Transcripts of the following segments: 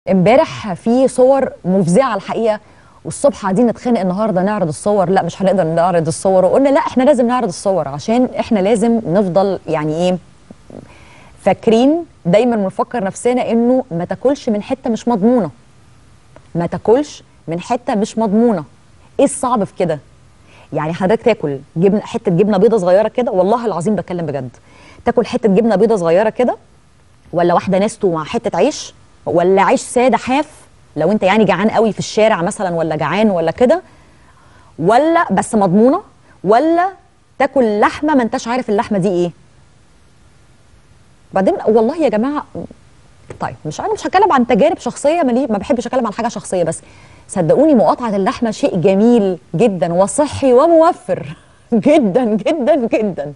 امبارح في صور مفزعه الحقيقه والصبح قاعدين نتخانق النهارده نعرض الصور لا مش هنقدر نعرض الصور وقلنا لا احنا لازم نعرض الصور عشان احنا لازم نفضل يعني ايه فاكرين دايما بنفكر نفسنا انه ما تاكلش من حته مش مضمونه ما تاكلش من حته مش مضمونه ايه الصعب في كده يعني حضرتك تاكل جبنه حته جبنه بيضه صغيره كده والله العظيم بتكلم بجد تاكل حته جبنه بيضه صغيره كده ولا واحده نستو مع حته عيش ولا عيش ساده حاف لو انت يعني جعان قوي في الشارع مثلا ولا جعان ولا كده ولا بس مضمونه ولا تاكل لحمه ما انتش عارف اللحمه دي ايه بعدين والله يا جماعه طيب مش انا مش هتكلم عن تجارب شخصيه مالي ما بحبش اتكلم عن حاجه شخصيه بس صدقوني مقاطعه اللحمه شيء جميل جدا وصحي وموفر جدا جدا جدا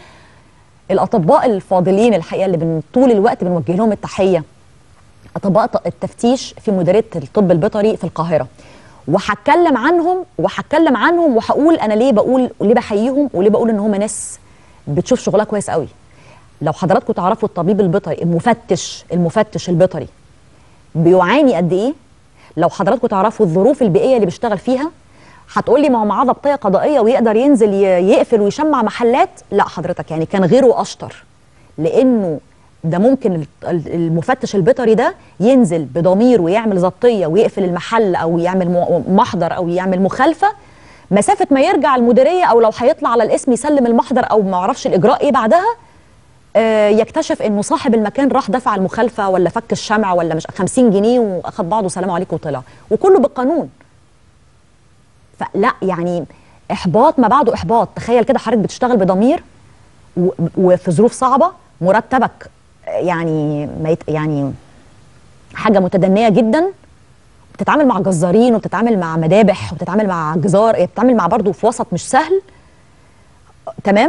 الاطباء الفاضلين الحقيقه اللي بن طول الوقت بنوجه لهم التحيه اطباء التفتيش في مديريه الطب البيطري في القاهره وهتكلم عنهم وهتكلم عنهم وهقول انا ليه بقول وليه بحييهم وليه بقول ان هم ناس بتشوف شغلها كويس قوي لو حضراتكم تعرفوا الطبيب البيطري المفتش المفتش البيطري بيعاني قد ايه لو حضراتكم تعرفوا الظروف البيئيه اللي بيشتغل فيها هتقول لي ما هو معاه ضبطيه قضائيه ويقدر ينزل يقفل ويشمع محلات لا حضرتك يعني كان غيره اشطر لانه ده ممكن المفتش البيطري ده ينزل بضمير ويعمل ضبطيه ويقفل المحل او يعمل محضر او يعمل مخالفه مسافه ما يرجع المديريه او لو هيطلع على الاسم يسلم المحضر او ما اعرفش الاجراء ايه بعدها آه يكتشف انه صاحب المكان راح دفع المخالفه ولا فك الشمع ولا مش 50 جنيه واخد بعضه سلام عليكم وطلع وكله بالقانون فلا يعني احباط ما بعده احباط تخيل كده حضرتك بتشتغل بضمير وفي ظروف صعبه مرتبك يعني ما يت يعني حاجه متدنيه جدا بتتعامل مع جزارين وبتتعامل مع مذابح وبتتعامل مع جزار بتتعامل مع برضه في وسط مش سهل تمام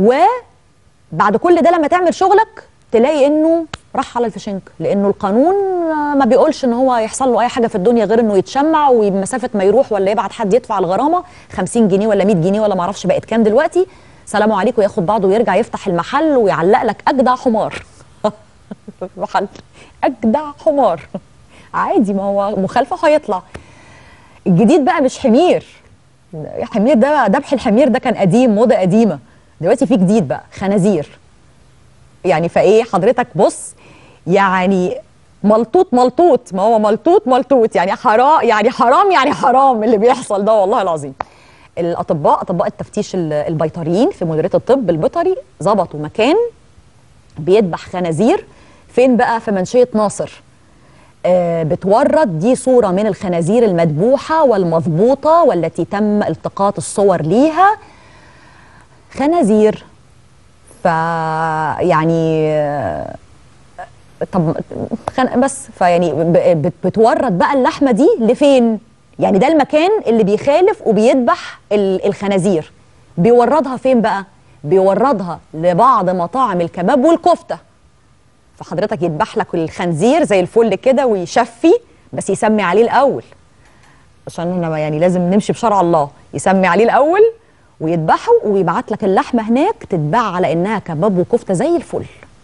وبعد كل ده لما تعمل شغلك تلاقي انه راح على الفشنك لانه القانون ما بيقولش ان هو يحصل له اي حاجه في الدنيا غير انه يتشمع ومسافه ما يروح ولا يبعت حد يدفع الغرامه 50 جنيه ولا 100 جنيه ولا ما اعرفش بقت كام دلوقتي سلام عليكم ياخد بعضه ويرجع يفتح المحل ويعلق لك اجدع حمار محل اجدع حمار عادي ما هو مخالفه هيطلع الجديد بقى مش حمير حمير ده ذبح الحمير ده كان قديم موضه قديمه دلوقتي في جديد بقى خنازير يعني فايه حضرتك بص يعني ملطوط ملطوط ما هو ملطوط ملطوط يعني حرام يعني حرام يعني حرام اللي بيحصل ده والله العظيم الاطباء اطباء التفتيش البيطريين في مديريه الطب البيطري ظبطوا مكان بيذبح خنازير فين بقى في منشيه ناصر آه بتورد دي صوره من الخنازير المذبوحه والمضبوطه والتي تم التقاط الصور ليها خنازير ف يعني طب خن... بس فيعني بتورد بقى اللحمه دي لفين؟ يعني ده المكان اللي بيخالف وبيذبح الخنازير بيوردها فين بقى؟ بيوردها لبعض مطاعم الكباب والكفته فحضرتك يذبح لك الخنزير زي الفل كده ويشفي بس يسمي عليه الاول عشان احنا يعني لازم نمشي بشرع الله يسمي عليه الاول ويذبحه ويبعت لك اللحمه هناك تتباع على انها كباب وكفته زي الفل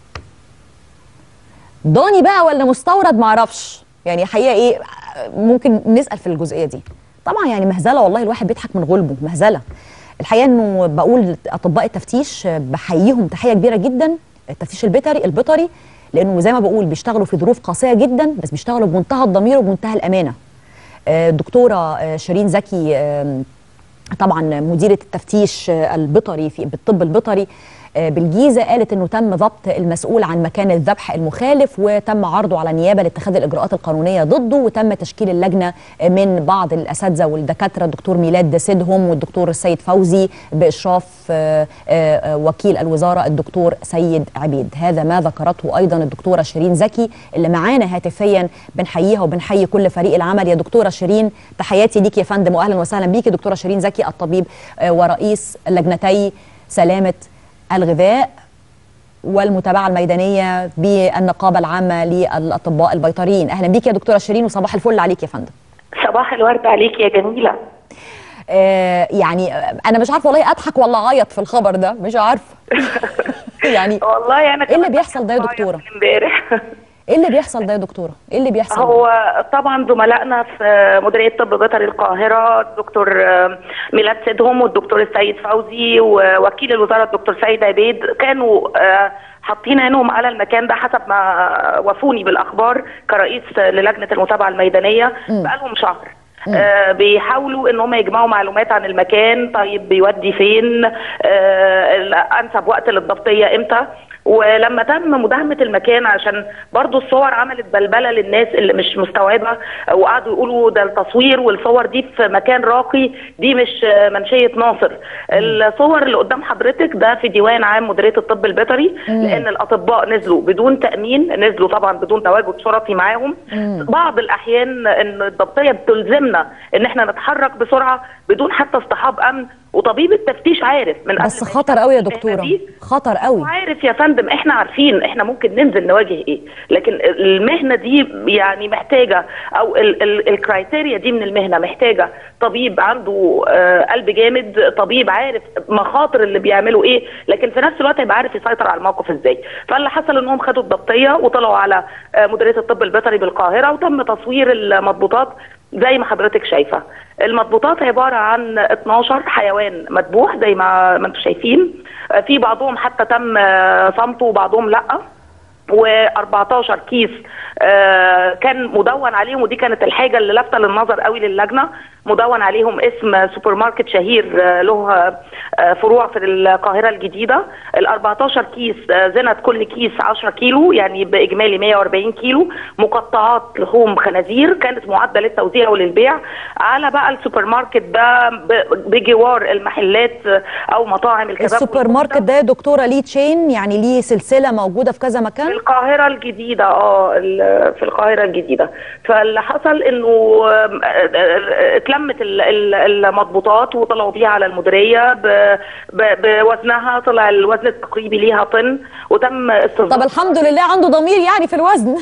ضاني بقى ولا مستورد معرفش يعني حقيقه ايه ممكن نسال في الجزئيه دي طبعا يعني مهزله والله الواحد بيضحك من غلبه مهزله الحقيقه انه بقول اطباء التفتيش بحييهم تحيه كبيره جدا التفتيش البيطري البيطري لانه زي ما بقول بيشتغلوا في ظروف قاسيه جدا بس بيشتغلوا بمنتهى الضمير وبمنتهى الامانه الدكتوره شيرين زكي طبعا مديره التفتيش البيطري في بالطب البيطري بالجيزه قالت انه تم ضبط المسؤول عن مكان الذبح المخالف وتم عرضه على النيابه لاتخاذ الاجراءات القانونيه ضده وتم تشكيل اللجنه من بعض الاساتذه والدكاتره الدكتور ميلاد سيدهم والدكتور السيد فوزي باشراف وكيل الوزاره الدكتور سيد عبيد هذا ما ذكرته ايضا الدكتوره شيرين زكي اللي معانا هاتفيا بنحييها وبنحيي كل فريق العمل يا دكتوره شيرين تحياتي ليك يا فندم واهلا وسهلا بيكي دكتوره شيرين زكي الطبيب ورئيس لجنتي سلامه الغذاء والمتابعه الميدانيه بالنقابه العامه للاطباء البيطريين اهلا بيك يا دكتوره شيرين وصباح الفل عليك يا فندم صباح الورد عليك يا جميله آه يعني انا مش عارفه والله اضحك ولا اعيط في الخبر ده مش عارفه يعني والله انا ايه اللي بيحصل ده يا دكتوره امبارح ايه اللي بيحصل ده يا دكتوره ايه اللي بيحصل ده؟ هو طبعا زملائنا في مديريه طب بيطري القاهره الدكتور آه، ميلاد سيدهم والدكتور السيد فوزي ووكيل الوزاره الدكتور سيد عبيد كانوا آه، حاطين عينهم على المكان ده حسب ما وفوني بالاخبار كرئيس للجنه المتابعه الميدانيه بقالهم شهر آه بيحاولوا ان هم يجمعوا معلومات عن المكان طيب بيودي فين آه انسب وقت للضبطيه امتى ولما تم مداهمه المكان عشان برضو الصور عملت بلبله للناس اللي مش مستوعبه وقعدوا يقولوا ده التصوير والصور دي في مكان راقي دي مش منشيه ناصر الصور اللي قدام حضرتك ده في ديوان عام مديريه الطب البيطري لان الاطباء نزلوا بدون تامين نزلوا طبعا بدون تواجد شرطي معاهم بعض الاحيان ان الضبطيه بتلزمنا ان احنا نتحرك بسرعه بدون حتى اصطحاب امن وطبيب التفتيش عارف من بس قبل ما خطر قوي يا يشتغل دكتوره المهنة دي خطر قوي عارف يا فندم احنا عارفين احنا ممكن ننزل نواجه ايه لكن المهنه دي يعني محتاجه او ال- ال- الكرايتيريا دي من المهنه محتاجه طبيب عنده آه، قلب جامد طبيب عارف مخاطر اللي بيعملوا ايه لكن في نفس الوقت يبقى عارف يسيطر على الموقف ازاي فاللي حصل انهم خدوا الضبطيه وطلعوا على آه، مديريه الطب البيطري بالقاهره وتم تصوير المضبوطات زي ما حضرتك شايفه المضبوطات عباره عن 12 حيوان مذبوح زي ما ما انتم شايفين آه، في بعضهم حتى تم آه، صمته وبعضهم لا و14 كيس آه، كان مدون عليهم ودي كانت الحاجه اللي لافته للنظر قوي للجنه مدون عليهم اسم سوبر ماركت شهير آه، له آه، فروع في القاهره الجديده ال 14 كيس آه، زنت كل كيس 10 كيلو يعني باجمالي 140 كيلو مقطعات لحوم خنازير كانت معده للتوزيع وللبيع على بقى السوبر ماركت ده ب- بجوار المحلات آه، او مطاعم الكباب السوبر والكفتة. ماركت ده يا دكتوره ليه تشين يعني ليه سلسله موجوده في كذا في مكان القاهرة الجديدة اه ال- في القاهرة الجديدة فاللي حصل انه آم، آه، آه، اتلمت ال- ال- المضبوطات وطلعوا بيها على المديرية ب- ب- بوزنها طلع الوزن التقريبي ليها طن وتم استصدار طب الحمد لله عنده ضمير يعني في الوزن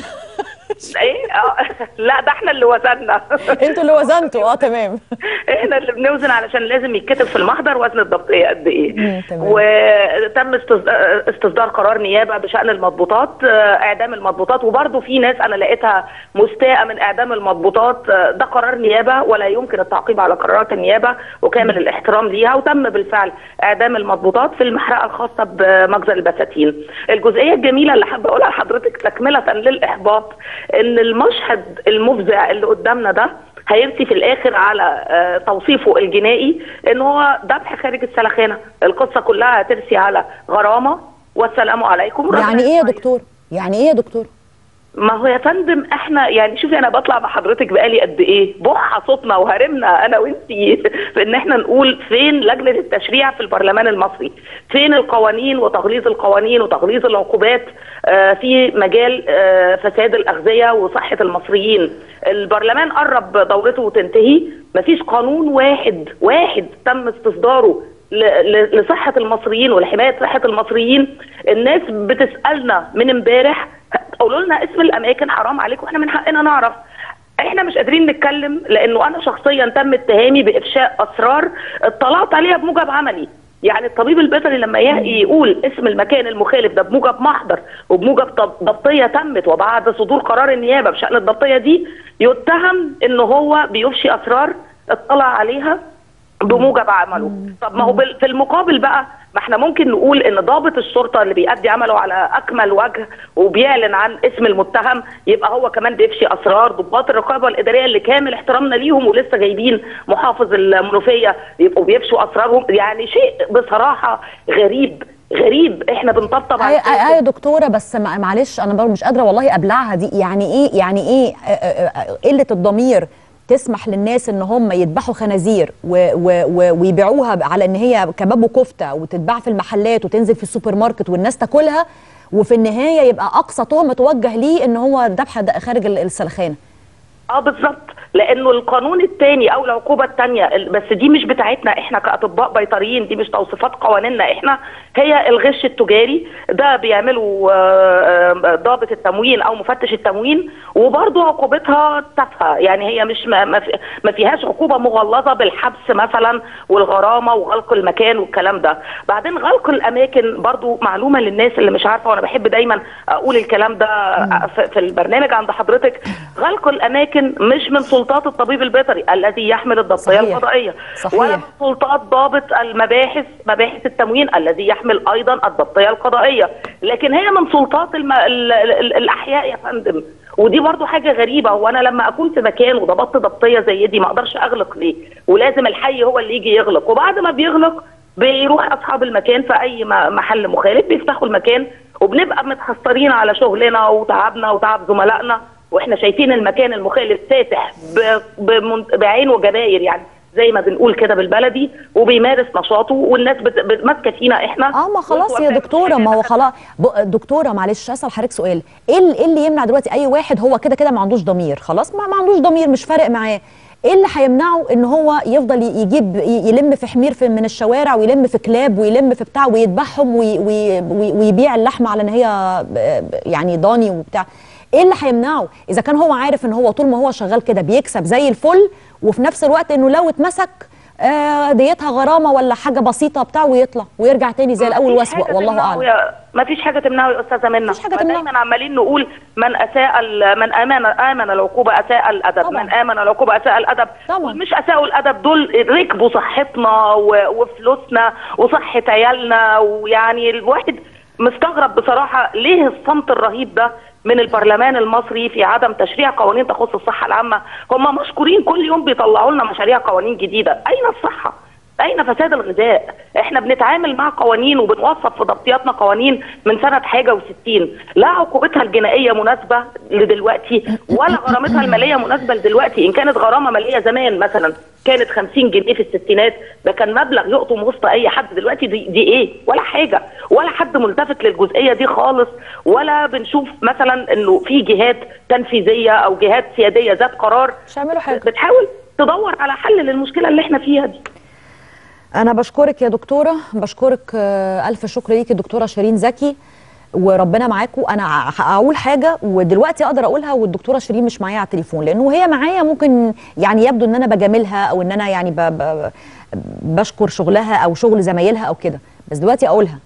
ايه اه لا ده احنا اللي وزننا انتوا اللي وزنتوا اه تمام احنا اللي بنوزن علشان لازم يتكتب في المحضر وزن الضبطيه قد ايه مم، تمام. وتم استص- استصدار قرار نيابه بشان المضبوطات آه، اعدام المضبوطات وبرضه في ناس انا لقيتها مستاءه من اعدام المضبوطات آه، ده قرار نيابه ولا يمكن التعقيب على قرارات النيابه وكامل الاحترام ليها وتم بالفعل اعدام المضبوطات في المحرقه الخاصه بمخزن البساتين الجزئيه الجميله اللي حابه اقولها لحضرتك تكمله للاحباط ان المشهد المفزع اللي قدامنا ده هيرسي في الاخر على آه، توصيفه الجنائي ان هو ذبح خارج السلخانه القصه كلها هترسي على غرامه والسلام عليكم وربنا يعني ايه يا يسعدك. دكتور يعني ايه يا دكتور ما هو يا فندم احنا يعني شوفي انا بطلع مع حضرتك بقالي قد ايه بح صوتنا وهرمنا انا وانتي في ان احنا نقول فين لجنه التشريع في البرلمان المصري فين القوانين وتغليظ القوانين وتغليظ العقوبات آه، في مجال آه، فساد الاغذيه وصحه المصريين البرلمان قرب دورته وتنتهي مفيش قانون واحد واحد تم استصداره ل- ل- لصحة المصريين ولحماية صحة المصريين الناس بتسألنا من امبارح قولوا لنا اسم الأماكن حرام عليكم احنا من حقنا نعرف احنا مش قادرين نتكلم لانه انا شخصيا تم اتهامي بافشاء اسرار اطلعت عليها بموجب عملي يعني الطبيب البيطري لما ي- يقول اسم المكان المخالف ده بموجب محضر وبموجب طب- ضبطيه تمت وبعد صدور قرار النيابه بشان الضبطيه دي يتهم ان هو بيفشي اسرار اطلع عليها بموجب عمله طب ما هو بال- في المقابل بقى ما احنا ممكن نقول ان ضابط الشرطه اللي بيأدي عمله على اكمل وجه وبيعلن عن اسم المتهم يبقى هو كمان بيفشي اسرار ضباط الرقابه الاداريه اللي كامل احترامنا ليهم ولسه جايبين محافظ المنوفيه يبقوا بيفشوا اسرارهم يعني شيء بصراحه غريب غريب احنا بنطبطب اي اي يا دكتوره بس مع- معلش انا برضه مش قادره والله ابلعها دي يعني ايه يعني ايه آه، آه، آه، قله الضمير تسمح للناس ان هم يذبحوا خنازير و و و ويبيعوها على ان هي كباب وكفته وتتباع في المحلات وتنزل في السوبر ماركت والناس تاكلها وفي النهايه يبقى اقصى تهمه توجه ليه ان هو ذبح د- خارج ال- السلخانه اه بالظبط لانه القانون الثاني او العقوبه الثانيه بس دي مش بتاعتنا احنا كاطباء بيطريين دي مش توصيفات قوانيننا احنا هي الغش التجاري ده بيعمله آه، آه، ضابط التموين او مفتش التموين وبرضه عقوبتها تافهه يعني هي مش ما ما في- ما فيهاش عقوبه مغلظه بالحبس مثلا والغرامه وغلق المكان والكلام ده بعدين غلق الاماكن برضه معلومه للناس اللي مش عارفه وانا بحب دايما اقول الكلام ده في- في البرنامج عند حضرتك غلق الاماكن مش من سلطات الطبيب البيطري الذي يحمل الضبطيه صحيح. القضائيه صحيح. ولا من سلطات ضابط المباحث مباحث التموين الذي يحمل ايضا الضبطيه القضائيه لكن هي من سلطات الم... ال... ال... الاحياء يا فندم ودي برضو حاجه غريبه وانا لما اكون في مكان وضبطت ضبطيه زي دي ما اقدرش اغلق ليه ولازم الحي هو اللي يجي يغلق وبعد ما بيغلق بيروح اصحاب المكان في اي م- محل مخالف بيفتحوا المكان وبنبقى متحسرين على شغلنا وتعبنا وتعب زملائنا واحنا شايفين المكان المخالف فاتح ب... بمن... بعين وجباير يعني زي ما بنقول كده بالبلدي وبيمارس نشاطه والناس بت... بت- ماسكه فينا احنا اه ما خلاص وانتوا يا عارفين دكتوره ما هو خلاص ب- دكتوره معلش اسال حضرتك سؤال ايه ال- إيه اللي يمنع دلوقتي اي واحد هو كده كده ما عندوش ضمير خلاص ما, ما عندوش ضمير مش فارق معاه ايه اللي هيمنعه ان هو يفضل ي- يجيب ي- يلم في حمير في من الشوارع ويلم في كلاب ويلم في بتاع ويذبحهم وي وي وي ويبيع اللحمه على ان هي ب- ب- يعني ضاني وبتاع ايه اللي هيمنعه اذا كان هو عارف ان هو طول ما هو شغال كده بيكسب زي الفل وفي نفس الوقت انه لو اتمسك آه ديتها غرامه ولا حاجه بسيطه بتاع ويطلع ويرجع تاني زي الاول مفيش واسوأ حاجة والله تمنعه اعلم يا- مفيش حاجه تمنعه يا استاذه منى مفيش حاجة ما تمنعه. دايما عمالين نقول من اساء ال- من امن امن العقوبه اساء الادب طبعا. من امن العقوبه اساء الادب طبعا. مش اساءوا الادب دول ركبوا صحتنا و- وفلوسنا وصحه عيالنا ويعني الواحد مستغرب بصراحه ليه الصمت الرهيب ده من البرلمان المصري في عدم تشريع قوانين تخص الصحه العامه هم مشكورين كل يوم بيطلعوا لنا مشاريع قوانين جديده اين الصحه اين فساد الغذاء احنا بنتعامل مع قوانين وبنوصف في ضبطياتنا قوانين من سنه حاجه و60 لا عقوبتها الجنائيه مناسبه لدلوقتي ولا غرامتها الماليه مناسبه لدلوقتي ان كانت غرامه ماليه زمان مثلا كانت 50 جنيه في الستينات ده كان مبلغ يقطم وسط اي حد دلوقتي دي, دي ايه ولا حاجه ولا حد ملتفت للجزئيه دي خالص ولا بنشوف مثلا انه في جهات تنفيذيه او جهات سياديه ذات قرار مش هيعملوا حاجه بتحاول تدور على حل للمشكله اللي احنا فيها دي انا بشكرك يا دكتوره بشكرك آه، الف شكر ليكي دكتوره شيرين زكي وربنا معاكم انا هقول حاجه ودلوقتي اقدر اقولها والدكتوره شيرين مش معايا على التليفون لانه هي معايا ممكن يعني يبدو ان انا بجاملها او ان انا يعني ب ب بشكر شغلها او شغل زمايلها او كده بس دلوقتي اقولها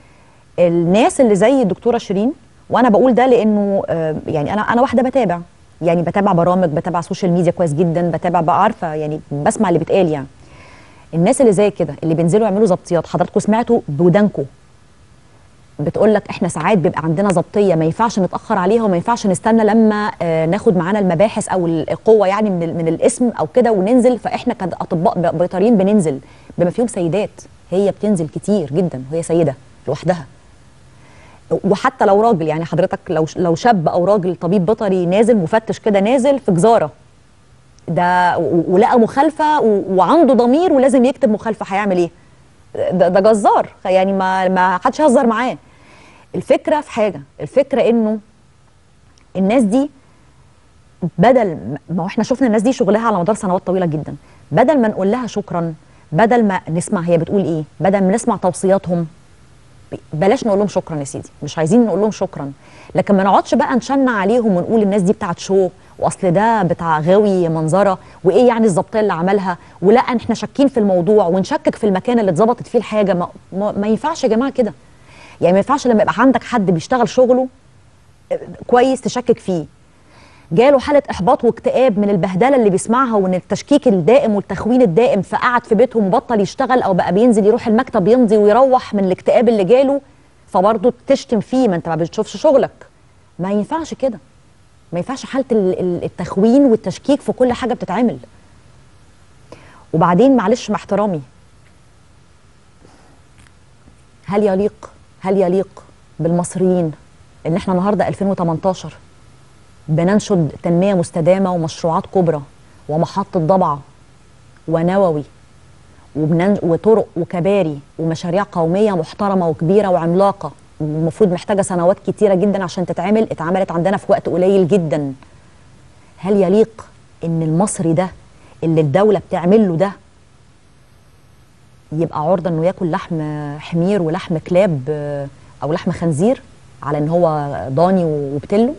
الناس اللي زي الدكتوره شيرين وانا بقول ده لانه آه، يعني انا انا واحده بتابع يعني بتابع برامج بتابع سوشيال ميديا كويس جدا بتابع بقى عارفه يعني بسمع اللي بيتقال يعني الناس اللي زي كده اللي بينزلوا يعملوا ظبطيات حضراتكم سمعتوا بودانكم بتقول لك احنا ساعات بيبقى عندنا ظبطيه ما ينفعش نتاخر عليها وما ينفعش نستنى لما آه ناخد معانا المباحث او القوه يعني من ال- من الاسم او كده وننزل فاحنا كاطباء ب- بيطريين بننزل بما فيهم سيدات هي بتنزل كتير جدا وهي سيده لوحدها وحتى لو راجل يعني حضرتك لو لو شاب او راجل طبيب بيطري نازل مفتش كده نازل في جزاره ده و- ولقى مخالفه و- وعنده ضمير ولازم يكتب مخالفه هيعمل ايه؟ ده, ده جزار يعني ما ما حدش يهزر معاه. الفكره في حاجه، الفكره انه الناس دي بدل ما هو احنا شفنا الناس دي شغلها على مدار سنوات طويله جدا، بدل ما نقول لها شكرا، بدل ما نسمع هي بتقول ايه، بدل ما نسمع توصياتهم بلاش نقول لهم شكرا يا سيدي مش عايزين نقول لهم شكرا لكن ما نقعدش بقى نشنع عليهم ونقول الناس دي بتاعت شو واصل ده بتاع غاوي منظره وايه يعني الظبطيه اللي عملها ولا احنا شاكين في الموضوع ونشكك في المكان اللي اتظبطت فيه الحاجه ما, ما, ما ينفعش يا جماعه كده يعني ما ينفعش لما يبقى عندك حد بيشتغل شغله آه، كويس تشكك فيه جاله حالة إحباط واكتئاب من البهدلة اللي بيسمعها ومن التشكيك الدائم والتخوين الدائم فقعد في بيتهم وبطل يشتغل أو بقى بينزل يروح المكتب يمضي ويروح من الاكتئاب اللي جاله فبرضه تشتم فيه ما أنت ما بتشوفش شغلك ما ينفعش كده ما ينفعش حالة ال- ال- التخوين والتشكيك في كل حاجة بتتعمل وبعدين معلش مع احترامي هل يليق هل يليق بالمصريين ان احنا النهارده 2018 بننشد تنمية مستدامة ومشروعات كبرى ومحطة ضبعة ونووي وبنن... وطرق وكباري ومشاريع قومية محترمة وكبيرة وعملاقة المفروض محتاجة سنوات كتيرة جدا عشان تتعمل اتعملت عندنا في وقت قليل جدا هل يليق ان المصري ده اللي الدوله بتعمل له ده يبقى عرضه انه ياكل لحم حمير ولحم كلاب آه، او لحم خنزير على ان هو ضاني وبتلو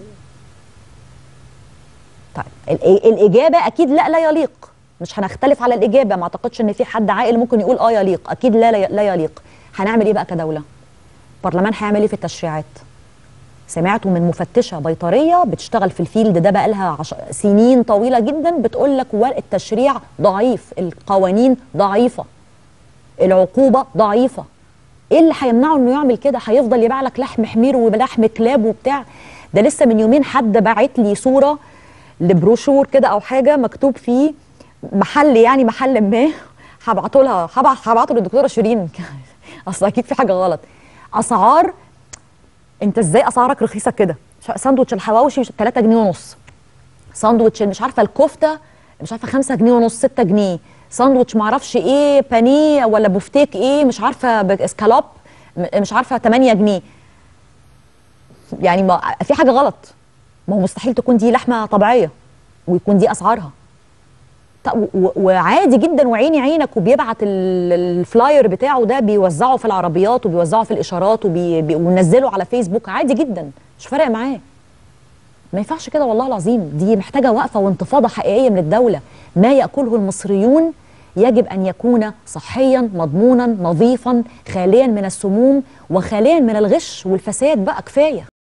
طيب ال- الاجابه اكيد لا لا يليق مش هنختلف على الاجابه ما اعتقدش ان في حد عاقل ممكن يقول اه يليق اكيد لا لا لا يليق هنعمل ايه بقى كدوله البرلمان هيعمل ايه في التشريعات سمعته من مفتشه بيطريه بتشتغل في الفيلد ده بقى لها عش... سنين طويله جدا بتقول لك التشريع ضعيف القوانين ضعيفه العقوبه ضعيفه ايه اللي هيمنعه انه يعمل كده هيفضل يبيع لك لحم حمير ولحم كلاب وبتاع ده لسه من يومين حد باعت لي صوره لبروشور كده او حاجه مكتوب فيه محل يعني محل ما هبعته لها هبعت هبعته للدكتوره شيرين اصل اكيد في حاجه غلط اسعار انت ازاي اسعارك رخيصه كده ش- ساندوتش الحواوشي مش 3 جنيه ونص ساندوتش مش عارفه الكفته مش عارفه 5 جنيه ونص 6 جنيه ساندوتش معرفش ايه بانيه ولا بوفتيك ايه مش عارفه ب- اسكالوب م- مش عارفه 8 جنيه يعني ما في حاجه غلط ما هو مستحيل تكون دي لحمه طبيعيه ويكون دي اسعارها طب و- و- وعادي جدا وعيني عينك وبيبعت ال- الفلاير بتاعه ده بيوزعه في العربيات وبيوزعه في الاشارات وبي- بي- وينزله على فيسبوك عادي جدا مش فارق معاه ما ينفعش كده والله العظيم دي محتاجه وقفه وانتفاضه حقيقيه من الدوله ما ياكله المصريون يجب ان يكون صحيا مضمونا نظيفا خاليا من السموم وخاليا من الغش والفساد بقى كفايه